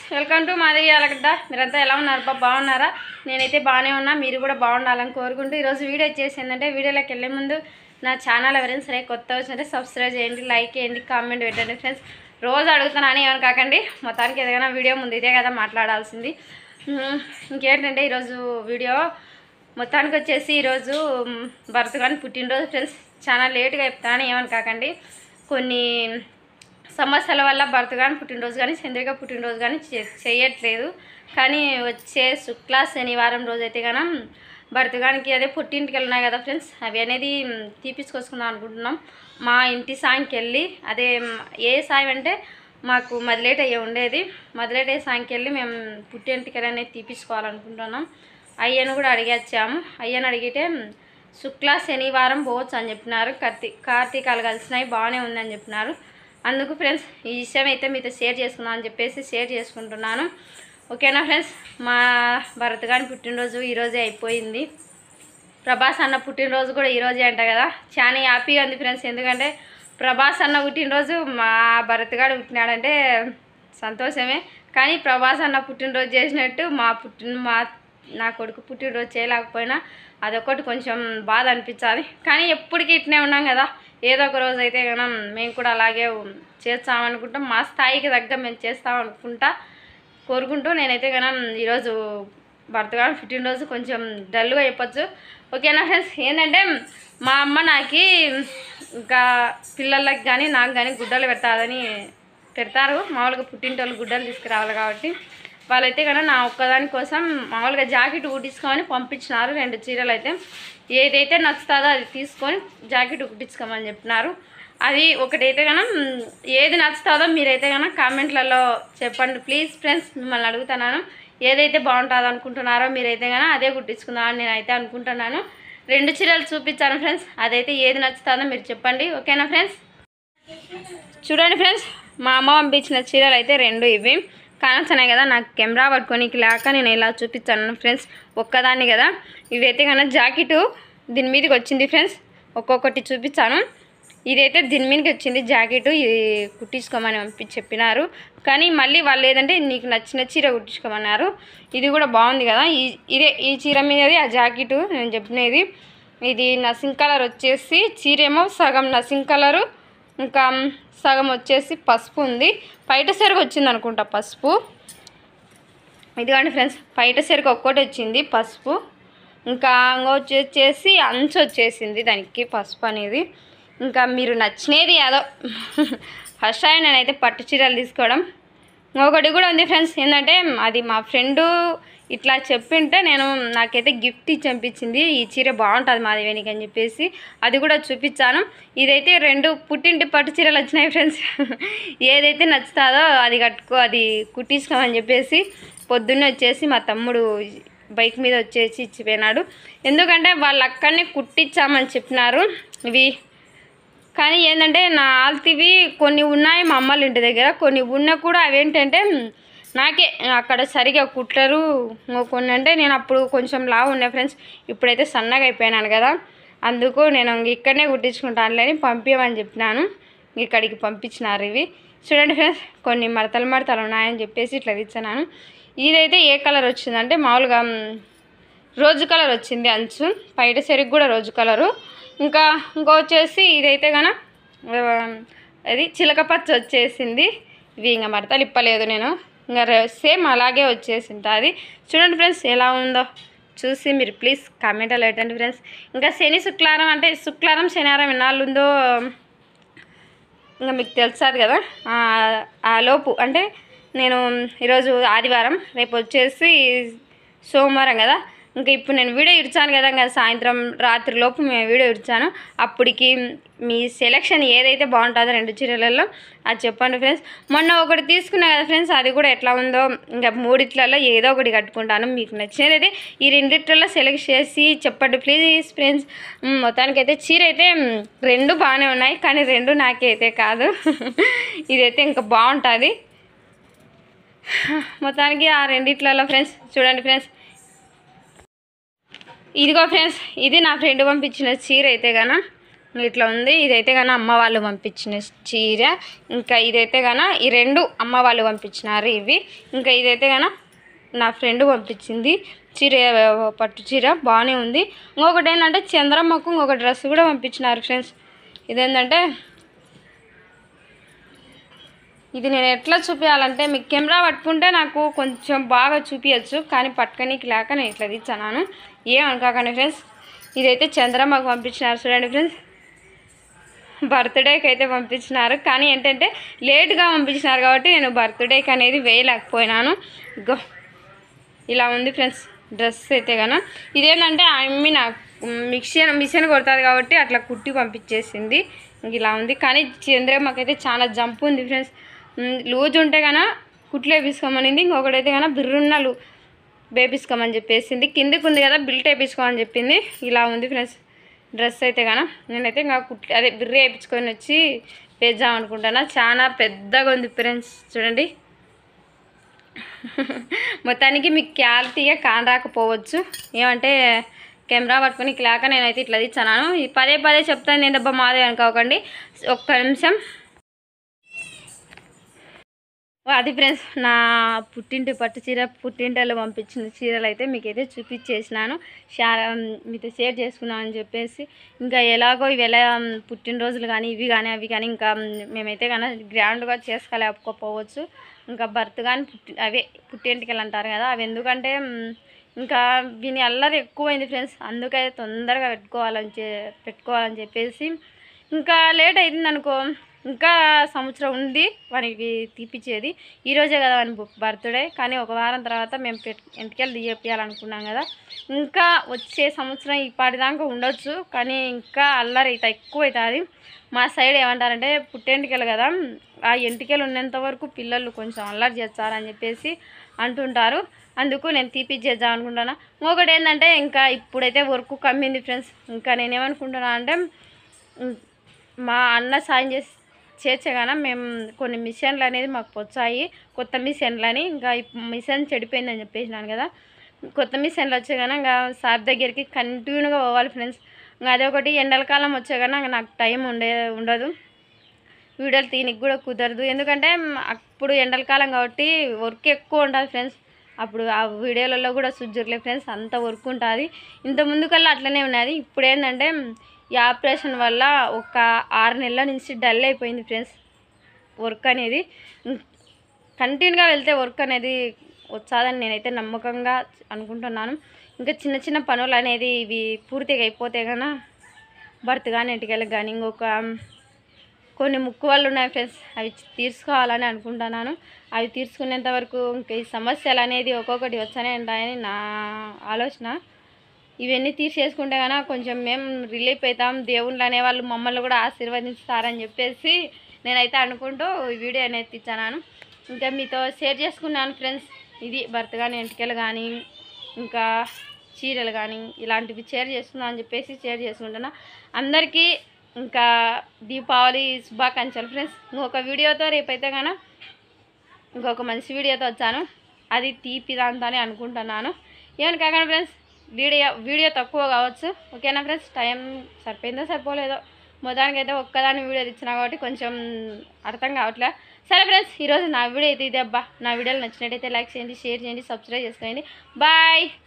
welcome to మాది అలగడ్డ మీరంతా ఎలా ఉన్నారు బా బాగున్నారా నేనైతే బాగానే ఉన్నా మీరు కూడా బాగుండాలని కోరుకుంటూ ఈరోజు వీడియో వచ్చేసి ఏంటంటే వీడియోలోకి వెళ్ళే ముందు నా ఛానల్ ఎవరైనా సరే కొత్త వచ్చినట్టే సబ్స్క్రైబ్ చేయండి లైక్ చేయండి కామెంట్ పెట్టండి ఫ్రెండ్స్ రోజు అడుగుతున్నాను ఏమని కాకండి మొత్తానికి ఏదైనా వీడియో ముందు ఇదే కదా మాట్లాడాల్సింది ఉమ్, ఇంకేంటంటే ఈరోజు వీడియో మొత్తానికి వచ్చేసి ఈరోజు మ్, భరత్ గాని పుట్టినరోజు ఫ్రెండ్స్ చాలా లేట్గా చెప్తాను ఏమని కాకండి కొన్ని సమస్యల వల్ల భర్త కానీ పుట్టినరోజు కానీ చంద్రిక పుట్టినరోజు కానీ చే- చేయట్లేదు కానీ వచ్చే శుక్ల శనివారం రోజు అయితే కనుక భర్తగానికి అదే పుట్టింటికి వెళ్ళినాయి కదా ఫ్రెండ్స్ అవి అనేది మ్, తీపించుకొసుకుందాం అనుకుంటున్నాం మా ఇంటి సాయంకి వెళ్ళి అదే మ్, ఏ సాయం అంటే మాకు మదిలేట్ అయ్యే ఉండేది మదిలేట్ అయ్యే సాయంకి వెళ్ళి మేము పుట్టింటికి అనేది తీపించుకోవాలనుకుంటున్నాం అయ్యను కూడా అడిగొచ్చాము అయ్యను అడిగితే మ్, శుక్ల శనివారం పోవచ్చు అని చెప్పినారు కార్తీ కార్తీకాలు కలిసినాయి బాగానే ఉందని చెప్పినారు అందుకు ఫ్రెండ్స్ ఈ విషయం అయితే మీతో షేర్ చేసుకుందాం అని చెప్పేసి షేర్ చేసుకుంటున్నాను ఓకేనా ఫ్రెండ్స్ మా భరత్ గారి పుట్టినరోజు ఈరోజే అయిపోయింది ప్రభాస్ అన్న పుట్టినరోజు కూడా ఈరోజే అంట కదా చాలా హ్యాపీగా ఉంది ఫ్రెండ్స్ ఎందుకంటే ప్రభాస్ అన్న పుట్టినరోజు మా భరత్ గారు పుట్టినాడంటే సంతోషమే కానీ ప్రభాస్ అన్న పుట్టినరోజు చేసినట్టు మా పుట్టిన మా నా కొడుకు పుట్టినరోజు చేయలేకపోయినా అదొకటి కొంచెం బాధ అనిపించాలి కానీ ఎప్పటికీ ఇట్నే ఉన్నాం కదా ఏదో ఒక రోజు అయితే మనం మేము కూడా అలాగే చేస్తామనుకుంటాం మా స్థాయికి తగ్గ మేము చేస్తామనుకుంటా కోరుకుంటూ నేనైతే కనుక ఈరోజు భర్తగా పుట్టినరోజు కొంచెం డల్గా చెప్పొచ్చు ఓకేనా ఫ్రెండ్స్ ఏంటంటే మా అమ్మ నాకు ఇంకా పిల్లలకి కానీ నాకు కానీ గుడ్డలు పెట్టాలని పెడతారు మామూలుగా పుట్టింటోళ్ళు గుడ్డలు తీసుకురావాలి కాబట్టి వాళ్ళైతే కనుక నా ఒక్కదాని కోసం మామూలుగా జాకెట్ కుట్టించుకోమని పంపించినారు రెండు చీరలు అయితే ఏదైతే నచ్చుతుందో అది తీసుకొని జాకెట్ కుట్టించుకోమని చెప్పినారు అది ఒకటైతే కనుక ఏది నచ్చుతుందో మీరైతే కనుక కామెంట్లలో చెప్పండి ప్లీజ్ ఫ్రెండ్స్ మిమ్మల్ని అడుగుతున్నాను ఏదైతే బాగుంటుందో అనుకుంటున్నారో మీరైతే కనుక అదే కుట్టించుకుందామని నేనైతే అనుకుంటున్నాను రెండు చీరలు చూపించాను ఫ్రెండ్స్ అదైతే ఏది నచ్చుతుందో మీరు చెప్పండి ఓకేనా ఫ్రెండ్స్ చూడండి ఫ్రెండ్స్ మా అమ్మ పంపించిన చీరలు అయితే రెండు ఇవి కానొస్తున్నాయి కదా నాకు కెమెరా పట్టుకోనికి లేక నేను ఇలా చూపించాను ఫ్రెండ్స్ ఒక్కదాన్ని కదా ఇవైతే కన్నా జాకెట్ దీని మీదకి వచ్చింది ఫ్రెండ్స్ ఒక్కొక్కటి చూపించాను ఇదైతే దీని మీదకి వచ్చింది జాకెట్ ఇది కుట్టించుకోమని పంపి చెప్పినారు కానీ మళ్ళీ వాళ్ళు ఏదంటే నీకు నచ్చిన చీర కుట్టించుకోమన్నారు ఇది కూడా బాగుంది కదా ఈ ఇదే ఈ చీర మీదది ఆ జాకెట్ నేను చెప్పినది ఇది నసింగ్ కలర్ వచ్చేసి చీర ఏమో సగం నసింగ్ కలరు ఇంకా సగం వచ్చేసి పసుపు ఉంది పైట సెరుగు వచ్చింది అనుకుంటా పసుపు ఇదిగోండి ఫ్రెండ్స్ పైట సెరుగు ఒక్కటి వచ్చింది పసుపు ఇంకా ఇంకో వచ్చేసి అంచు వచ్చేసింది దానికి పసుపు అనేది ఇంకా మీరు నచ్చినది ఏదో ఫస్ట్ టైం నేనైతే పట్టు చీరలు తీసుకోవడం ఇంకొకటి కూడా ఉంది ఫ్రెండ్స్ ఏంటంటే అది మా ఫ్రెండు ఇట్లా చెప్పింటే నేను నాకైతే గిఫ్ట్ ఇచ్చి పంపించింది ఈ చీర బాగుంటుంది మాది వేనికి అని చెప్పేసి అది కూడా చూపించాను ఇదైతే రెండు పుట్టింటి పట్టు చీరలు వచ్చినాయి ఫ్రెండ్స్ ఏదైతే నచ్చుతుందో అది కట్టుకో అది కుట్టించుకోమని చెప్పేసి పొద్దున్నే వచ్చేసి మా తమ్ముడు బైక్ మీద వచ్చేసి ఇచ్చిపోయినాడు ఎందుకంటే వాళ్ళు అక్కడనే కుట్టించామని చెప్పినారు ఇవి కానీ ఏంటంటే నా ఆల్తివి కొన్ని ఉన్నాయి మా అమ్మల ఇంటి దగ్గర కొన్ని ఉన్నా కూడా అవేంటంటే నాకే అక్కడ సరిగా కుట్టరు ఇంకో కొన్ని అంటే నేను అప్పుడు కొంచెం లావు ఉండే ఫ్రెండ్స్ ఇప్పుడైతే సన్నగా అయిపోయినాను కదా అందుకు నేను ఇంక ఇక్కడనే కుట్టించుకుంటానులే అని పంపించమని చెప్పినాను ఇక్కడికి పంపించినారు ఇవి చూడండి ఫ్రెండ్స్ కొన్ని మడతలు మడతలు ఉన్నాయని చెప్పేసి ఇట్లా తెచ్చాను ఇదైతే ఏ కలర్ వచ్చిందంటే మామూలుగా మ్, రోజు కలర్ వచ్చింది అంచు పైట సెరుగు కూడా రోజు కలరు ఇంకా ఇంకో వచ్చేసి ఇదైతే గన ఆ, అది చిలక పచ్చ వచ్చేసింది ఇవి ఇంకా మడతలు ఇప్పలేదు నేను ఇంకా సేమ్ అలాగే వచ్చేసింది అది చూడండి ఫ్రెండ్స్ ఎలా ఉందో చూసి మీరు ప్లీజ్ కామెంట్లో పెట్టండి ఫ్రెండ్స్ ఇంకా శని శుక్లారం అంటే శుక్లారం శనివారం ఎన్నాళ్ళు ఉందో ఇంకా మీకు తెలుస్తుంది కదా ఆ- ఆ లోపు అంటే నేను ఈరోజు ఆదివారం రేపు వచ్చేసి సోమవారం కదా ఇంకా ఇప్పుడు నేను వీడియో ఇచ్చాను కదా ఇంకా సాయంత్రం రాత్రి లోపు మేము వీడియో ఇచ్చాను అప్పటికి మీ సెలెక్షన్ ఏదైతే బాగుంటుందో రెండు చీరలలో అది చెప్పండి ఫ్రెండ్స్ మొన్న ఒకటి తీసుకున్నా కదా ఫ్రెండ్స్ అది కూడా ఎట్లా ఉందో ఇంకా మూడిట్లలో ఏదో ఒకటి కట్టుకుంటాను మీకు నచ్చినది అయితే ఈ రెండిట్లలో సెలెక్ట్ చేసి చెప్పండి ప్లీజ్ ఫ్రెండ్స్ మొత్తానికైతే చీర అయితే మ్, రెండు బాగానే ఉన్నాయి కానీ రెండు నాకైతే కాదు ఇదైతే ఇంకా బాగుంటుంది మొత్తానికి ఆ రెండిట్లలో ఫ్రెండ్స్ చూడండి ఫ్రెండ్స్ ఇదిగో ఫ్రెండ్స్ ఇది నా ఫ్రెండ్ పంపించిన చీర అయితే గాన ఇట్లా ఉంది ఇదైతే గాన అమ్మ వాళ్ళు పంపించిన చీర ఇంకా ఇదైతే గాన ఈ రెండు అమ్మ వాళ్ళు పంపించినారు ఇవి ఇంకా ఇదైతే గాన నా ఫ్రెండ్ పంపించింది చీర పట్టు చీర బాగానే ఉంది ఇంకొకటి ఏంటంటే చంద్రమ్మకు ఇంకొక డ్రెస్ కూడా పంపించినారు ఫ్రెండ్స్ ఇదేంటంటే ఇది నేను ఎట్లా చూపించాలంటే మీకు కెమెరా పట్టుకుంటే నాకు కొంచెం బాగా చూపించచ్చు కానీ పట్టుకనీకి లేక నేను ఇట్లా తీచ్చాను ఏమనుకోకండి ఫ్రెండ్స్ ఇదైతే చంద్రమ్మకు పంపించినారు చూడండి ఫ్రెండ్స్ బర్త్డేకి అయితే పంపించినారు కానీ ఏంటంటే లేట్గా పంపించినారు కాబట్టి నేను బర్త్డేకి అనేది వేయలేకపోయినాను గో ఇలా ఉంది ఫ్రెండ్స్ డ్రెస్ అయితే కన ఇదేంటంటే అమ్మి నాకు మిక్సర్ మిషన్ కొడుతుంది కాబట్టి అట్లా కుట్టి పంపించేసింది ఇంక ఇలా ఉంది కానీ చంద్రమ్మకైతే చాలా జంప్ ఉంది ఫ్రెండ్స్ లూజ్ ఉంటే కన కుట్లు వేపించుకోమనింది ఇంకొకటైతే కన బిర్రున్న లూ వేపించుకోమని చెప్పేసింది కిందకు ఉంది కదా బిల్ట్ వేపించుకోమని చెప్పింది ఇలా ఉంది ఫ్రెండ్స్ డ్రెస్ అయితే కన నేనైతే ఇంకా కుట్లు అదే బిర్రు వేయించుకొని వచ్చి వేద్దాం అనుకుంటాను చాలా పెద్దగా ఉంది ఫ్రెండ్స్ చూడండి మొత్తానికి మీకు క్లారిటీగా కానరాకపోవచ్చు ఏమంటే కెమెరా పట్టుకొని లేక నేనైతే ఇట్లా తీచ్చాను ఈ పదే పదే చెప్తాను నేను డబ్బా మాదే అనుకోకండి ఒక్క నిమిషం ఓ, అది ఫ్రెండ్స్ నా పుట్టింటి పట్టు చీర పుట్టింటిలో పంపించిన చీరలు అయితే మీకైతే చూపించేసినాను షా మీతో షేర్ చేసుకున్నామని చెప్పేసి ఇంకా ఎలాగో ఇవి ఎలా మ్, పుట్టినరోజులు కానీ ఇవి కానీ అవి కానీ ఇంకా మ్, మేమైతే కానీ గ్రాండ్గా చేసుకోలేకపోవచ్చు ఇంకా బర్త్ కానీ పుట్టి అవే పుట్టింటికలు అంటారు కదా అవి ఎందుకంటే మ్, ఇంకా దీని అల్లరి ఎక్కువైంది ఫ్రెండ్స్ అందుకే తొందరగా పెట్టుకోవాలని చే పెట్టుకోవాలని చెప్పేసి ఇంకా లేట్ అయింది అనుకో ఇంకా సంవత్సరం ఉంది వానికి తీపిచ్చేది ఈరోజే కదా వాని బర్త్డే కానీ ఒక వారం తర్వాత మేము పెట్ ఎంటికెళ్ళి తీయపియాలనుకున్నాం కదా ఇంకా వచ్చే సంవత్సరం ఇప్పటిదాకా ఉండొచ్చు కానీ ఇంకా అల్లరి అయితే ఎక్కువ అవుతుంది మా సైడ్ ఏమంటారంటే పుట్టెంటికలు కదా ఆ ఎంటికలు ఉన్నంత వరకు పిల్లలు కొంచెం అల్లరి చేస్తారని చెప్పేసి అంటుంటారు అందుకు నేను తీపిచ్చేద్దాం అనుకుంటున్నా ఇంకొకటి ఏంటంటే ఇంకా ఇప్పుడైతే వర్క్ కమ్మింది ఫ్రెండ్స్ ఇంకా నేనేమనుకుంటున్నా అంటే ఉమ్, మా అన్న సాయం చేసి చేర్చగాన మేము కొన్ని మిషన్లు అనేది మాకు వచ్చాయి కొత్త మిషన్లు అని ఇంకా ఈ మిషన్ చెడిపోయిందని చెప్పేసినాను కదా కొత్త మిషన్లు వచ్చాగానే ఇంకా సార్ దగ్గరికి కంటిన్యూగా పోవాలి ఫ్రెండ్స్ ఇంకా అదొకటి ఎండలకాలం వచ్చాగానే ఇంకా నాకు టైం ఉండే ఉండదు వీడియోలు తీనికి కూడా కుదరదు ఎందుకంటే మ్, అప్పుడు ఎండలకాలం కాబట్టి వర్క్ ఎక్కువ ఉంటుంది ఫ్రెండ్స్ అప్పుడు ఆ వీడియోలలో కూడా సుజ్జుర్లే ఫ్రెండ్స్ అంత వర్క్ ఉంటుంది ఇంత ముందుకల్లా అట్లనే ఉన్నది ఇప్పుడు ఏంటంటే మ్, ఈ ఆపరేషన్ వల్ల ఒక ఆరు నెలల నుంచి డల్ అయిపోయింది ఫ్రెండ్స్ వర్క్ అనేది కంటిన్యూగా వెళ్తే వర్క్ అనేది వచ్చాదని నేనైతే నమ్మకంగా అనుకుంటున్నాను ఇంకా చిన్న చిన్న పనులు అనేది ఇవి పూర్తిగా అయిపోతే కన్నా భర్త కానీ ఇంటికెళ్ళకి కానీ ఇంకొక కొన్ని ముక్కు వాళ్ళు ఉన్నాయి ఫ్రెండ్స్ అవి తీర్చుకోవాలని అనుకుంటున్నాను అవి తీర్చుకునేంత వరకు ఇంకా ఈ సమస్యలు అనేది ఒక్కొక్కటి వచ్చానే ఉంటాయని నా ఆలోచన ఇవన్నీ తీసేసుకుంటే కనుక కొంచెం మేము రిలీఫ్ అవుతాం దేవుళ్ళు అనేవాళ్ళు మమ్మల్ని కూడా ఆశీర్వదిస్తారని చెప్పేసి నేనైతే అనుకుంటూ ఈ వీడియో అనేది ఇచ్చాను ఇంకా మీతో షేర్ చేసుకున్నాను ఫ్రెండ్స్ ఇది భర్త కానీ ఎంటికలు కానీ ఇంకా చీరలు కానీ ఇలాంటివి షేర్ చేసుకుందాం అని చెప్పేసి షేర్ చేసుకుంటున్నా అందరికీ ఇంకా దీపావళి శుభాకాంక్షలు ఫ్రెండ్స్ ఇంకొక వీడియోతో రేపైతే కనుక ఇంకొక మంచి వీడియోతో వచ్చాను అది తీపి దాంతోనే అనుకుంటున్నాను ఏమని కాకండి ఫ్రెండ్స్ వీడియో వీడియో తక్కువ కావచ్చు ఓకేనా ఫ్రెండ్స్ టైం సరిపోయిందో సరిపోలేదో మొత్తానికి అయితే ఒక్కదాని వీడియో ఇచ్చినా కాబట్టి కొంచెం అర్థం కావట్లే సరే ఫ్రెండ్స్ ఈరోజు నా వీడియో అయితే ఇదే అబ్బా నా వీడియోలు నచ్చినట్టయితే లైక్ చేయండి షేర్ చేయండి సబ్స్క్రైబ్ చేసుకోండి బాయ్